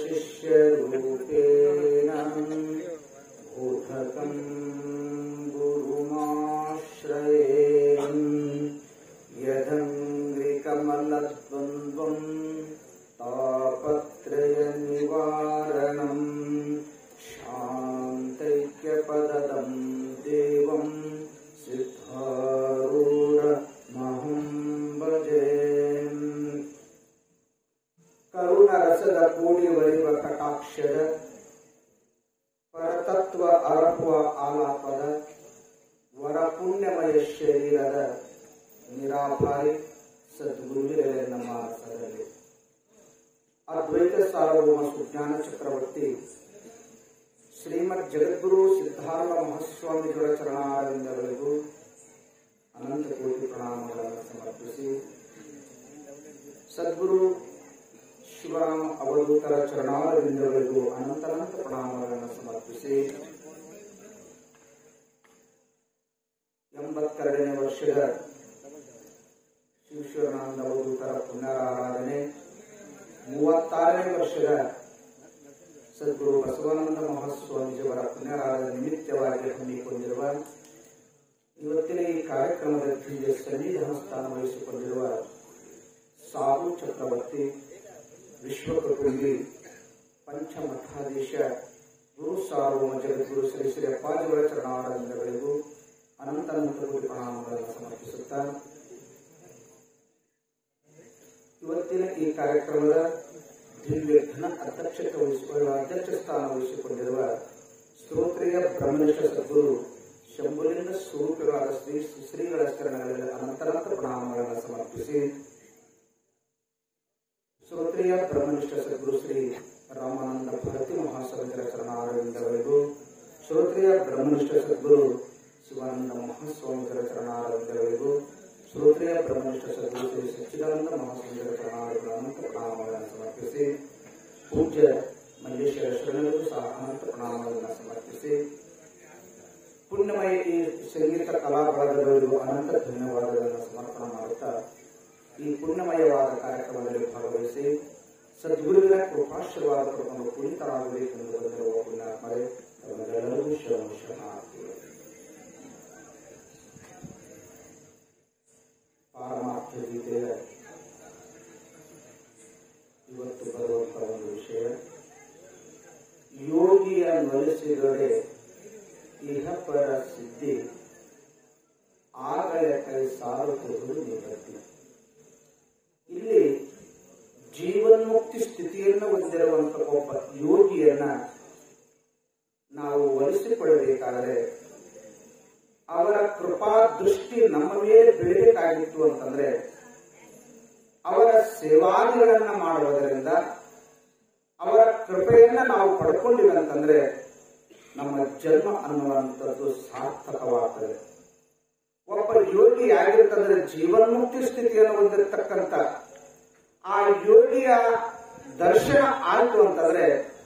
शिष्यरूपेण बोधकम् गुरुमाश्रयेन् यदङ्घ्रिकमलद्वन्द्वम् तापत्रयनिवारणम् शान्तैक्यपदम् देवम् ಸಿದ್ಧಾರೂಢಮಹಂ ಭಜೆ ಕರುಣ ರಸದ ಕೂಡಿ ಒಲಿವ ಕಟಾಕ್ಷದ ಪರತತ್ವ ಅರಪುವ ಆಲಾಪದ ವರ ಪುಣ್ಯಮಯ ಶರೀರದ ನಿರಾಭಾರಿ ಸದ್ಗುರುವಿರೇ ನಮ್ಮ ಸರಲ್ಲಿ ಅದ್ವೈತ ಸಾರ್ವಭೌಮ ಸುಜ್ಞಾನ ಚಕ್ರವರ್ತಿ ಶ್ರೀಮದ್ ಜಗದ್ಗುರು ಸಿದ್ಧಾರ್ಥ ಮಹಾಸ್ವಾಮಿಗಳ ಚರಣಾರವಿಂದಗಳಿಗೂ ಅನಂತ ಕೋಟಿ ಪ್ರಣಾಮಗಳನ್ನು ಸಮರ್ಪಿಸಿ ಸದ್ಗುರು ಶಿವರಾಮ ಅವಧೂತರ ಚರಣಾರವಿಂದಗಳಿಗೂ ಅನಂತನಂತ ಪ್ರಣಾಮಗಳನ್ನು ಸಮರ್ಪಿಸಿ ಎಂಬತ್ತೆರಡನೇ ವರ್ಷದ ಶಿವಶಿವರಾನಂದ ಅವಧೂತರ ಪುಣ್ಯಾರಾಧನೆ ಮೂವತ್ತಾರನೇ ವರ್ಷದ ಸದ್ಗುರು ಬಸವಾನಂದ ಮಹಾಸ್ವಾಮೀಜಿಯವರ ಪುಣ್ಯರಾಧನೆ ನಿಮಿತ್ತವಾಗಿ ಹಮ್ಮಿಕೊಂಡಿರುವ ಇವತ್ತಿನ ಈ ಕಾರ್ಯಕ್ರಮದ ಕ್ರಿಯೆ ಸನ್ನಿಧಾನ ಸ್ಥಾನ ವಹಿಸಿಕೊಂಡಿರುವ ಸಾಧು ಚಕ್ರವರ್ತಿ ವಿಶ್ವಕುಟುಂಬಿ ಪಂಚಮಠಾಧೀಶ ಗುರು ಸಾರ್ವಭೌಮ ಜಗದ್ಗುರು ಶ್ರೀ ಶ್ರೀ ಅಪ್ಪಾಜಿಯವರ ಚರಣಾರವಿಂದಗಳಿಗೂ ಅನಂತನಂತ ಕೋಟಿ ಪ್ರಣಾಮಗಳನ್ನು ಸಮರ್ಪಿಸುತ್ತಾ ಇವತ್ತಿನ ಈ ಕಾರ್ಯಕ್ರಮದ ದಿವ್ಯ ಘನ ಅಧ್ಯಕ್ಷತೆ ವಹಿಸಿಕೊಳ್ಳುವ ಅಧ್ಯಕ್ಷ ಸ್ಥಾನ ವಹಿಸಿಕೊಂಡಿರುವ ಸ್ತೋತ್ರಿಯ ಬ್ರಹ್ಮನಿಷ್ಠ ಸದ್ಗುರು ಶಂಭುಲಿಂಗ ಸ್ವರೂಪವಾದ ಶ್ರೀ ಶ್ರೀಗಳ ಚರಣಗಳಲ್ಲಿ ಅನಂತನಂತ ಪ್ರಣಾಮಗಳನ್ನು ಸಮರ್ಪಿಸಿ ಸ್ತೋತ್ರಿಯ ಬ್ರಹ್ಮನಿಷ್ಠ ಸದ್ಗುರು ಶ್ರೀ ರಾಮಾನಂದ ಭಾರತಿ ಮಹಾಸ್ವಾಮಿಗಳ ಚರಣಾರವಿಂದಗಳಿಗೂ ಶ್ರೋತ್ರಿಯ ಬ್ರಹ್ಮನಿಷ್ಠ ಸದ್ಗುರು ಶಿವಾನಂದ ಮಹಾಸ್ವಾಮಿಗಳ ಚರಣಾರವಿಂದಗಳಿಗೂ ಶ್ರೋತ್ರಿಯ ಬ್ರಹ್ಮನಿಷ್ಠ ಸದ್ಗುರು ಶ್ರೀ ಸಚ್ಚಿದಾನಂದ ಮಹಾಸ್ವಾಮಿಗಳ ಚರಣಾರವಿಂದ ಅನಂತ ಪ್ರಣಾಮಗಳನ್ನು ಸಮರ್ಪಿಸಿ ಪೂಜ್ಯ ಮಲ್ಲೇಶ್ವರ ಶರಣರಿಗೂ ಸಹ ಅನಂತ ಪ್ರಣಾಮಗಳನ್ನು ಸಮರ್ಪಿಸಿ ಪುಣ್ಯಮಯ ಈ ಸಂಗೀತ ಕಲಾ ಬಳಗದವರಿಗೂ ಅನಂತ ಧನ್ಯವಾದಗಳನ್ನು ಸಮರ್ಪಣೆ ಮಾಡುತ್ತಾ ಈ ಪುಣ್ಯಮಯವಾದ ಕಾರ್ಯಕ್ರಮದಲ್ಲಿ ಭಾಗವಹಿಸಿ ಸದ್ಗುರುವಿನ ಕೃಪಾಶೀರ್ವಾದ ಪಡೆದುಕೊಂಡು ಪುನೀತರಾಗಬೇಕೆಂದು ಬಂದಿರುವ ಪುಣ್ಯಾತ್ಮರೇ ತಮಗೆಲ್ಲರಿಗೂ ಶರಣ ಶರಣಾರ್ಥಿಗಳು ಪಾರಮಾರ್ಥ ಗೀತೆಯ ಇವತ್ತು ಬರುವಂತಹ ಒಂದು ವಿಷಯ ಯೋಗಿಯ ನೊಲಿಸಿದರೆ ಇಹಪರ ಸಿದ್ಧಿ ಆಗಲೇ ಕೈ ಸಾರುವುದು ನಿವೃತ್ತಿ ಇಲ್ಲಿ ಜೀವನ್ಮುಕ್ತಿ ಸ್ಥಿತಿಯನ್ನು ಹೊಂದಿರುವಂತಹ ಒಬ್ಬ ಯೋಗಿಯನ್ನ ನಾವು ಒಲಿಸಿಕೊಳ್ಳಬೇಕಾದರೆ ಅವರ ಕೃಪಾ ದೃಷ್ಟಿ ನಮ್ಮ ಮೇಲೆ ಬೀಳಬೇಕಾಗಿತ್ತು ಅಂತಂದ್ರೆ ಅವರ ಸೇವಾದಿಗಳನ್ನ ಮಾಡುವುದರಿಂದ ಅವರ ಕೃಪೆಯನ್ನ ನಾವು ಪಡ್ಕೊಂಡಿವಿ ಅಂತಂದ್ರೆ ನಮ್ಮ ಜನ್ಮ ಅನ್ನುವಂಥದ್ದು ಸಾರ್ಥಕವಾಗ್ತದೆ ಒಬ್ಬ ಯೋಗಿ ಆಗಿರ್ತಂದ್ರೆ ಜೀವನ್ಮುಕ್ತಿ ಸ್ಥಿತಿಯನ್ನು ಹೊಂದಿರತಕ್ಕಂತ ಆ ಯೋಗಿಯ ದರ್ಶನ ಆಯ್ತು ಅಂತಂದ್ರೆ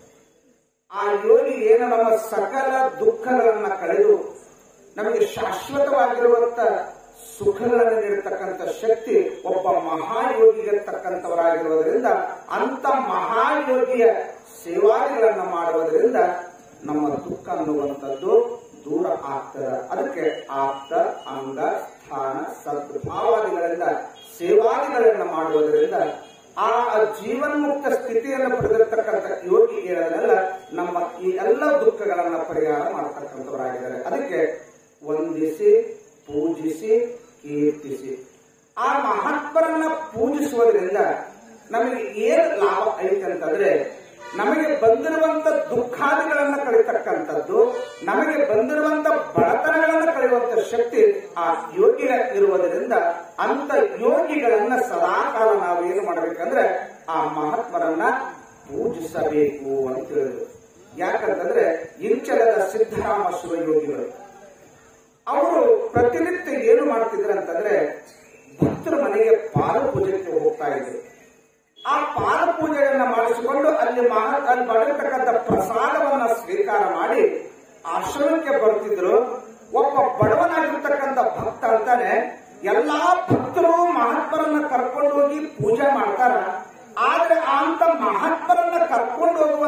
ಆ ಯೋಗಿ ಏನು ನಮ್ಮ ಸಕಲ ದುಃಖಗಳನ್ನ ಕಳೆದು ನಮಗೆ ಶಾಶ್ವತವಾಗಿರುವಂತ ಸುಖಗಳನ್ನು ನೀಡತಕ್ಕಂಥ ಶಕ್ತಿ ಒಬ್ಬ ಮಹಾಯೋಗಿಗಿರ್ತಕ್ಕಂಥವರಾಗಿರುವುದರಿಂದ ಅಂತ ಮಹಾಯೋಗಿಯ ಸೇವಾದಿಗಳನ್ನ ಮಾಡುವುದರಿಂದ ನಮ್ಮ ದುಃಖ ಅನ್ನುವಂಥದ್ದು ದೂರ ಆಗ್ತದೆ ಅದಕ್ಕೆ ಆಪ್ತ ಅಂಗ ಸ್ಥಾನ ಸದ್ಭಾವಾದಿಗಳಿಂದ ಸೇವಾದಿಗಳನ್ನ ಮಾಡುವುದರಿಂದ ಆ ಜೀವನ್ಮುಕ್ತ ಸ್ಥಿತಿಯನ್ನು ಪಡೆದಿರ್ತಕ್ಕಂಥ ಯೋಗಿ ಏನಲ್ಲ ನಮ್ಮ ಈ ಎಲ್ಲ ದುಃಖಗಳನ್ನ ಪರಿಹಾರ ಮಾಡತಕ್ಕಂಥವರಾಗಿದ್ದಾರೆ ಅದಕ್ಕೆ ವಂದಿಸಿ ಪೂಜಿಸಿ ಕೀರ್ತಿಸಿ ಆ ಮಹಾತ್ಮರನ್ನ ಪೂಜಿಸುವುದರಿಂದ ನಮಗೆ ಏನ್ ಲಾಭ ಐತೆ ಅಂತಂದ್ರೆ ನಮಗೆ ಬಂದಿರುವಂತ ದುಃಖಾದಿಗಳನ್ನ ಕಳಿತಕ್ಕಂಥದ್ದು ನಮಗೆ ಬಂದಿರುವಂತ ಬಡತನಗಳನ್ನ ಕಳೆಯುವಂತ ಶಕ್ತಿ ಆ ಯೋಗಿಗ ಇರುವುದರಿಂದ ಅಂತ ಯೋಗಿಗಳನ್ನ ಸದಾಕಾಲ ನಾವು ಏನು ಮಾಡಬೇಕಂದ್ರೆ ಆ ಮಹಾತ್ಮರನ್ನ ಪೂಜಿಸಬೇಕು ಅಂತ ಹೇಳಿದ್ರು ಯಾಕಂತಂದ್ರೆ ಇಂಚಲದ ಸಿದ್ದರಾಮ ಶಿವಯೋಗಿಗಳು ಅವರು ಪ್ರತಿನಿತ್ಯ ಏನು ಮಾಡ್ತಿದ್ರು ಅಂತಂದ್ರೆ ಭಕ್ತರ ಮನೆಗೆ ಪಾದ ಪೂಜೆಗೆ ಹೋಗ್ತಾ ಇದ್ರು ಆ ಪಾದ ಪೂಜೆಯನ್ನ ಮಾಡಿಸಿಕೊಂಡು ಅಲ್ಲಿ ಮಹಾ ಅಲ್ಲಿ ಬಡಿರ್ತಕ್ಕಂಥ ಪ್ರಸಾದವನ್ನ ಸ್ವೀಕಾರ ಮಾಡಿ ಆಶ್ರಮಕ್ಕೆ ಬರ್ತಿದ್ರು ಒಬ್ಬ ಬಡವನಾಗಿರ್ತಕ್ಕಂಥ ಭಕ್ತ ಅಂತಾನೆ ಎಲ್ಲಾ ಭಕ್ತರು ಮಹಾತ್ಮರನ್ನ ಕರ್ಕೊಂಡು ಹೋಗಿ ಪೂಜೆ ಮಾಡ್ತಾರ ಆದ್ರೆ ಅಂತ ಮಹಾತ್ಮರನ್ನ ಕರ್ಕೊಂಡು ಹೋಗುವ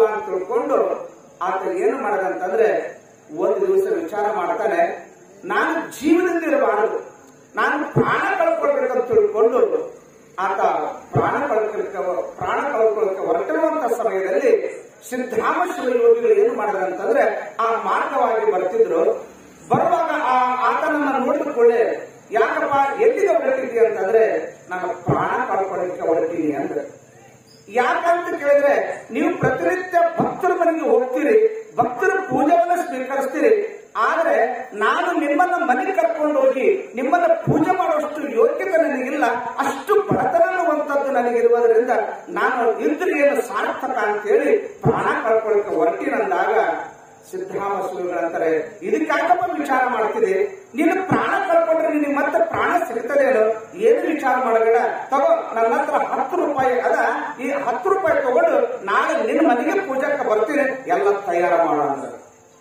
ಅಂತ ತಿಳ್ಕೊಂಡು ಆತ ಏನು ಮಾಡದಂತಂದ್ರೆ ಒಂದು ದಿವಸ ವಿಚಾರ ಮಾಡ್ತಾನೆ ನಾನು ಜೀವನದಿಂದ ಇರಬಾರದು ನಾನು ಪ್ರಾಣ ಕಳ್ಕೊಳ್ಬೇಕಂತ ತಿಳ್ಕೊಂಡು ಆತ ಪ್ರಾಣ ಕಳ್ಕೊಳಕ್ಕೆ ಪ್ರಾಣ ಕಳ್ಕೊಳ್ಳಕ್ಕೆ ಹೊರಟಿರುವಂತ ಸಮಯದಲ್ಲಿ ಸಿದ್ಧಾಮ ಶಿವಯೋಗಿಗಳು ಏನು ಮಾಡಿದ್ರಂತಂದ್ರೆ ಆ ಮಾರ್ಗವಾಗಿ ಬರ್ತಿದ್ರು ಬರುವಾಗ ಆ ಆತನನ್ನ ನೋಡಿದ ಕೂಡಲೇ ಯಾಕಪ್ಪ ಎಲ್ಲಿಗೆ ಹೊರಟಿದ್ದಿ ಅಂತಂದ್ರೆ ನಾನು ಪ್ರಾಣ ಕಳ್ಕೊಳ್ಳಕ್ಕೆ ಹೊರಟೀನಿ ಅಂದ್ರೆ ಯಾಕಂತ ಕೇಳಿದ್ರೆ ನೀವು ಪ್ರತಿನಿತ್ಯ ಭಕ್ತರ ಮನೆಗೆ ಹೋಗ್ತೀರಿ ಭಕ್ತರ ಪೂಜೆವನ್ನ ಸ್ವೀಕರಿಸ್ತೀರಿ ಆದ್ರೆ ನಾನು ನಿಮ್ಮನ್ನ ಮನೆಗೆ ಕರ್ಕೊಂಡು ಹೋಗಿ ನಿಮ್ಮನ್ನ ಪೂಜೆ ಮಾಡುವಷ್ಟು ಯೋಗ್ಯತೆ ನನಗಿಲ್ಲ ಅಷ್ಟು ಬಡತನ ಅನ್ನುವಂಥದ್ದು ನನಗಿರುವುದರಿಂದ ನಾನು ಇದ್ರೆ ಏನು ಸಾರ್ಥಕ ಅಂತ ಹೇಳಿ ಪ್ರಾಣ ಕಳ್ಕೊಳ್ಳಕ್ಕೆ ಹೊರಟಿನಂದಾಗ ಸಿದ್ಧಾಮ ಸ್ವಾಮಿಗಳಂತಾರೆ ಇದಕ್ಕಾಗಪ್ಪ ವಿಚಾರ ಮಾಡ್ತಿದೆ ನೀನು ಪ್ರಾಣ ಕಳ್ಕೊಂಡ್ರೆ ನಿನಗೆ ಮತ್ತೆ ಪ್ರಾಣ ಸಿಗ್ತದೇನೋ ಏನು ವಿಚಾರ ಮಾಡಬೇಡ ತಗೋ ನನ್ನ ಹತ್ರ ಹತ್ತು ರೂಪಾಯಿ ಅದ ಈ ಹತ್ತು ರೂಪಾಯಿ ತಗೊಂಡು ನಾಳೆ ನಿನ್ನ ಮನೆಗೆ ಪೂಜಾಕ್ಕೆ ಬರ್ತೀನಿ ಎಲ್ಲ ತಯಾರ ಮಾಡೋ ಅಂದ್ರೆ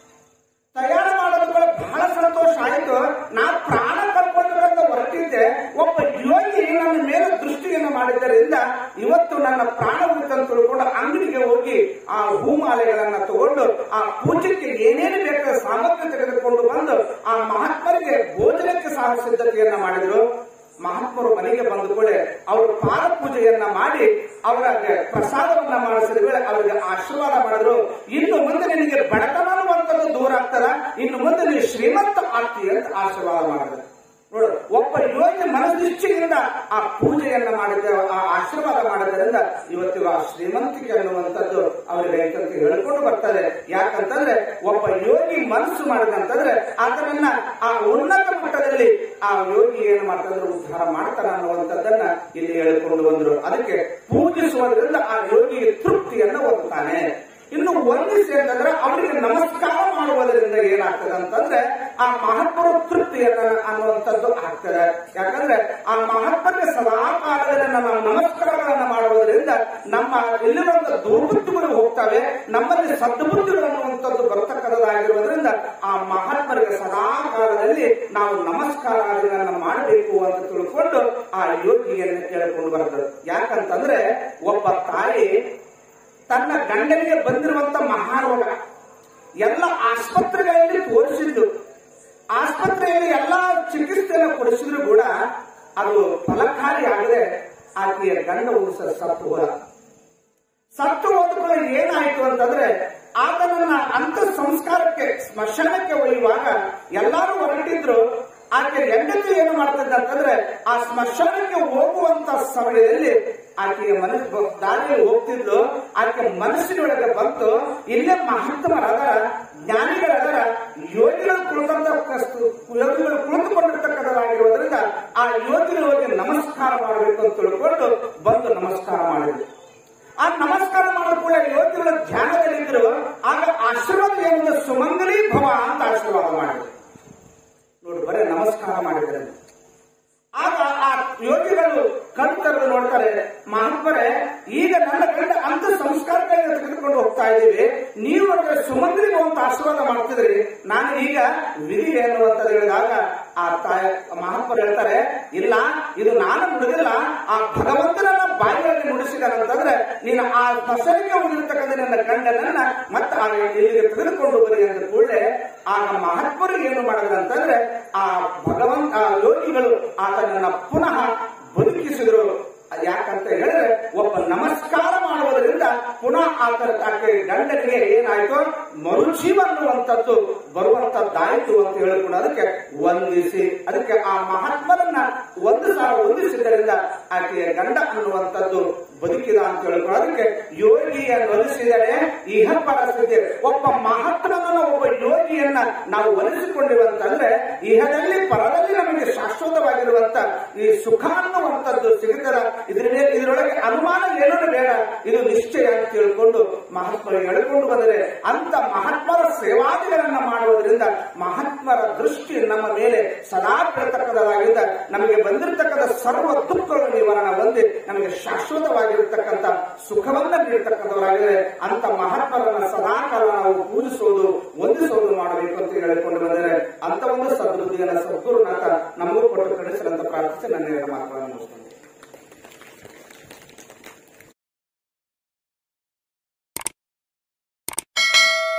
ತಯಾರು ಮಾಡೋದಕ್ಕೆ ಬಹಳ ಸಂತೋಷ ಆಯ್ತು ನಾ ಪ್ರಾಣ ಕಳ್ಕೊಳ್ಬೇಕಂತ ಹೊರಟಿದ್ದೆ ಒಬ್ಬ ಯೋಗಿ ನನ್ನ ಮೇಲೆ ದೃಷ್ಟಿಯನ್ನು ಮಾಡಿದ್ದರಿಂದ ಇವತ್ತು ನನ್ನ ಪ್ರಾಣ ಉಳಿತಂತ ತಿಳ್ಕೊಂಡು ಅಂಗಡಿಗೆ ಹೋಗಿ ಆ ಹೂಮಾಲೆಗಳನ್ನ ತಗೊಂಡು ಆ ಪೂಜೆಗೆ ಏನೇನು ಬೇಕಾದ ಸಾಮಗ್ರಿ ತೆಗೆದುಕೊಂಡು ಬಂದು ಆ ಮಹಾತ್ಮರಿಗೆ ಭೋಜನಕ್ಕೆ ಸಹ ಸಿದ್ಧತೆಯನ್ನ ಮಾಡಿದ್ರು ಮಹಾತ್ಮರು ಮನೆಗೆ ಬಂದ ಕೂಡಲೇ ಅವರು ಪಾದ ಪೂಜೆಯನ್ನ ಮಾಡಿ ಅವರಿಗೆ ಪ್ರಸಾದವನ್ನ ಮಾಡಿಸಿದ ವೇಳೆ ಅವರಿಗೆ ಆಶೀರ್ವಾದ ಮಾಡಿದ್ರು ಇನ್ನು ಮುಂದೆ ನಿನಗೆ ಬಡತನ ಅನ್ನುವಂಥದ್ದು ದೂರ ಆಗ್ತದ ಇನ್ನು ಮುಂದೆ ನೀವು ಶ್ರೀಮಂತ ಆಗ್ತಿ ಅಂತ ಆಶೀರ್ವಾದ ಮಾಡಿದ್ರು ನೋಡು ಒಬ್ಬ ಯೋಗಿ ಮನಸ್ಸಿಚ್ಛೆಯಿಂದ ಆ ಪೂಜೆಯನ್ನ ಮಾಡಿದ ಆ ಆಶೀರ್ವಾದ ಮಾಡೋದ್ರಿಂದ ಇವತ್ತಿಗೂ ಆ ಶ್ರೀಮಂತಿಕೆ ಅನ್ನುವಂಥದ್ದು ಅವರಿಗೆ ಐತಂತ ಹೇಳ್ಕೊಂಡು ಬರ್ತಾರೆ ಯಾಕಂತಂದ್ರೆ ಒಬ್ಬ ಯೋಗಿ ಮನಸ್ಸು ಮಾಡಿದಂತಂದ್ರೆ ಆತನನ್ನ ಆ ಉನ್ನತ ಮಟ್ಟದಲ್ಲಿ ಆ ಯೋಗಿ ಏನು ಮಾಡ್ತಾರೆ ಉದ್ಧಾರ ಮಾಡ್ತಾರ ಅನ್ನುವಂಥದ್ದನ್ನ ಇಲ್ಲಿ ಹೇಳಿಕೊಂಡು ಬಂದ್ರು ಅದಕ್ಕೆ ಪೂಜಿಸುವುದರಿಂದ ಆ ಯೋಗಿಗೆ ತೃಪ್ತಿಯನ್ನ ಹೊಂದುತ್ತಾನೆ ಇನ್ನು ವಂದಿಸಿ ಅಂತಂದ್ರೆ ಅವರಿಗೆ ನಮಸ್ಕಾರ ಮಾಡುವುದರಿಂದ ಏನಾಗ್ತದೆ ಅಂತಂದ್ರೆ ಆ ಮಹಾತ್ಮರ ತೃಪ್ತಿಯನ್ನ ಅನ್ನುವಂಥದ್ದು ಆಗ್ತದೆ ಯಾಕಂದ್ರೆ ಆ ಮಹಾತ್ಮರಿಗೆ ಸದಾ ಕಾಲದಲ್ಲಿ ನಮ್ಮ ನಮಸ್ಕಾರಗಳನ್ನ ಮಾಡುವುದರಿಂದ ನಮ್ಮ ಇಲ್ಲಿರುವಂತ ದುರ್ಬುದ್ಧಿಗಳು ಹೋಗ್ತವೆ ನಮ್ಮಲ್ಲಿ ಸದ್ಬುದ್ಧಿಗಳು ಅನ್ನುವಂಥದ್ದು ಬರತಕ್ಕದಾಗಿರುವುದರಿಂದ ಆ ಮಹಾತ್ಮರಿಗೆ ಸದಾ ಕಾಲದಲ್ಲಿ ನಾವು ನಮಸ್ಕಾರಗಳನ್ನ ಮಾಡಬೇಕು ಅಂತ ತಿಳ್ಕೊಂಡು ಆ ಯೋಗಿಯನ್ನು ಕೇಳಿಕೊಂಡು ಬರ್ತದೆ ಯಾಕಂತಂದ್ರೆ ಒಬ್ಬ ತಾಯಿ ತನ್ನ ಗಂಡನಿಗೆ ಬಂದಿರುವಂತ ಮಹಾರೋಗ ಎಲ್ಲ ಆಸ್ಪತ್ರೆಗಳಲ್ಲಿ ತೋರಿಸಿದ್ದು ಆಸ್ಪತ್ರೆಯಲ್ಲಿ ಎಲ್ಲ ಚಿಕಿತ್ಸೆಯನ್ನು ಕೊಡಿಸಿದ್ರು ಕೂಡ ಅದು ಫಲಕಾರಿಯಾಗದೆ ಆಕೆಯ ಗಂಡ ಉಳಿಸ ಸತ್ತು ಹೋದ ಸತ್ತು ಹೋದ ಕೂಡ ಏನಾಯ್ತು ಅಂತಂದ್ರೆ ಆತನನ್ನ ಅಂತ ಸಂಸ್ಕಾರಕ್ಕೆ ಸ್ಮಶಾನಕ್ಕೆ ಒಯ್ಯುವಾಗ ಎಲ್ಲರೂ ಹೊರಟಿದ್ರು ಆಕೆ ಹೆಂಡತಿ ಏನು ಮಾಡ್ತಿದ್ದ ಅಂತಂದ್ರೆ ಆ ಸ್ಮಶಾನಕ್ಕೆ ಹೋಗುವಂತ ಸಮಯದಲ್ಲಿ ಆಕೆಯ ಮನಸ್ಸು ದಾರಿಯಲ್ಲಿ ಹೋಗ್ತಿದ್ಲು ಆಕೆ ಮನಸ್ಸಿನೊಳಗೆ ಬಂತು ಇಲ್ಲೇ ಮಹಾತ್ಮರಾದರ ಜ್ಞಾನಿಗಳಾದರ ಯೋಗಿಗಳು ಕುಳಿತಂತ ಯೋಗಿಗಳು ಕುಳಿತುಕೊಂಡಿರ್ತಕ್ಕಂಥದ್ದಾಗಿರೋದ್ರಿಂದ ಆ ಯೋಗಿಗಳಿಗೆ ನಮಸ್ಕಾರ ಮಾಡಬೇಕು ಅಂತ ತಿಳ್ಕೊಂಡು ಬಂದು ನಮಸ್ಕಾರ ಮಾಡಿದ್ರು ಆ ನಮಸ್ಕಾರ ಮಾಡೋ ಕೂಡ ಯೋಗಿಗಳ ಧ್ಯಾನದಲ್ಲಿದ್ರು ಆಗ ಆಶೀರ್ವಾದ ಏನು ಸುಮಂಗಲಿ ಭವ ಅಂತ ಆಶೀರ್ವಾದ ಮಾಡಿದ್ರು ನೋಡಿ ಬರೀ ನಮಸ್ಕಾರ ಮಾಡಿದ್ರೆ ಆಗ ಆ ಯೋಗಿಗಳು ಕಣ್ ತೆರೆದು ನೋಡ್ತಾರೆ ಮಹಾತ್ಮರೇ ಈಗ ನನ್ನ ಗಂಡ ಅಂತ ಸಂಸ್ಕಾರಗಳನ್ನ ತೆಗೆದುಕೊಂಡು ಹೋಗ್ತಾ ಇದ್ದೀವಿ ನೀವು ನೋಡಿದ್ರೆ ಸುಮಂಗಲಿಗೆ ಒಂದು ಆಶೀರ್ವಾದ ಮಾಡ್ತಿದ್ರಿ ನಾನು ಈಗ ವಿಧಿ ಎನ್ನುವಂಥದ್ದು ಹೇಳಿದಾಗ ಆ ತಾಯ ಮಹಾತ್ಮರು ಹೇಳ್ತಾರೆ ಇಲ್ಲ ಇದು ನಾನು ನುಡಿದಿಲ್ಲ ಆ ಭಗವಂತನನ್ನ ಬಾಯಿಯಲ್ಲಿ ನುಡಿಸಿದಾನಂತಂದ್ರೆ ನೀನು ಆ ಫಸಲಿಗೆ ಹೋಗಿರ್ತಕ್ಕಂಥ ನನ್ನ ಗಂಡನನ್ನ ಮತ್ತೆ ಆ ಇಲ್ಲಿಗೆ ತೆಗೆದುಕೊಂಡು ಬರಿ ಅಂದ ಕೂಡಲೇ ಆಗ ಮಹಾತ್ಮರು ಏನು ಮಾಡಿದ್ರಂತಂದ್ರೆ ಆ ಭಗವಂತ ಆ ಯೋಗಿಗಳು ಆತನನ್ನ ಪುನಃ ಬದುಕಿಸಿದ್ರು ಯಾಕಂತ ಹೇಳಿದ್ರೆ ಒಬ್ಬ ನಮಸ್ಕಾರ ಮಾಡುವುದರಿಂದ ಪುನಃ ಆತನ ಆಕೆ ಗಂಡನಿಗೆ ಏನಾಯ್ತು ಮರುಜೀವ ಅನ್ನುವಂಥದ್ದು ಬರುವಂತದ್ದಾಯ್ತು ಅಂತ ಹೇಳಿಕೊಂಡು ಅದಕ್ಕೆ ವಂದಿಸಿ ಅದಕ್ಕೆ ಆ ಮಹಾತ್ಮರನ್ನ ಒಂದು ಸಲ ವಂದಿಸಿದ್ದರಿಂದ ಆಕೆಯ ಗಂಡ ಅನ್ನುವಂಥದ್ದು ಬದುಕಿದ ಅಂತ ಹೇಳಿಕೊಂಡು ಅದಕ್ಕೆ ಯೋಗಿಯನ್ನು ಒಲಿಸಿದರೆ ಇಹ ಪರಿಸ್ಥಿತಿ ಒಬ್ಬ ಮಹಾತ್ಮನನ್ನ ಒಬ್ಬ ಯೋಗಿಯನ್ನ ನಾವು ಒಲಿಸಿಕೊಂಡಿವಂತಂದ್ರೆ ಇಹದಲ್ಲಿ ಪರದಲ್ಲಿ ನಮಗೆ ಶಾಶ್ವತವಾಗಿರುವಂತ ಈ ಸುಖ ಅನ್ನುವಂಥದ್ದು ಸಿಗುತ್ತದ ಇದ್ರ ಮೇಲೆ ಇದರೊಳಗೆ ಅನುಮಾನ ಏನೂ ಬೇಡ ಇದು ನಿಶ್ಚಯ ಅಂತ ತಿಳ್ಕೊಂಡು ಮಹಾತ್ಮರು ಹೇಳಿಕೊಂಡು ಬಂದರೆ ಅಂತ ಮಹಾತ್ಮರ ಸೇವಾದಿಗಳನ್ನ ಮಾಡುವುದರಿಂದ ಮಹಾತ್ಮರ ದೃಷ್ಟಿ ನಮ್ಮ ಮೇಲೆ ಸದಾ ಬೀಳ್ತಕ್ಕದಾಗಿದ್ದ ನಮಗೆ ಬಂದಿರತಕ್ಕಂಥ ಸರ್ವ ದುಃಖಗಳ ನಿವಾರಣೆ ಹೊಂದಿ ನಮಗೆ ಶಾಶ್ವತವಾಗಿರತಕ್ಕಂಥ ಸುಖವನ್ನ ನೀಡತಕ್ಕಂಥವರಾಗಿದೆ ಅಂತ ಮಹಾತ್ಮರನ್ನ ಸದಾ ಕಾಲ ನಾವು ಪೂಜಿಸೋದು ವಂದಿಸೋದು ಮಾಡಬೇಕು ಅಂತ ಹೇಳಿಕೊಂಡು ಬಂದರೆ ಅಂತ ಒಂದು ಸದ್ಬುದ್ಧಿಯನ್ನ ಸದ್ಗುರುನಾಥ ನಮಗೂ ಕೊಟ್ಟು ಕಳಿಸಲಂತ ಪ್ರಾರ್ಥಿಸಿ ನನ್ನ ಎರಡು ಮಾತುಗಳನ್ನು ಮುಗಿಸ್ತೇನೆ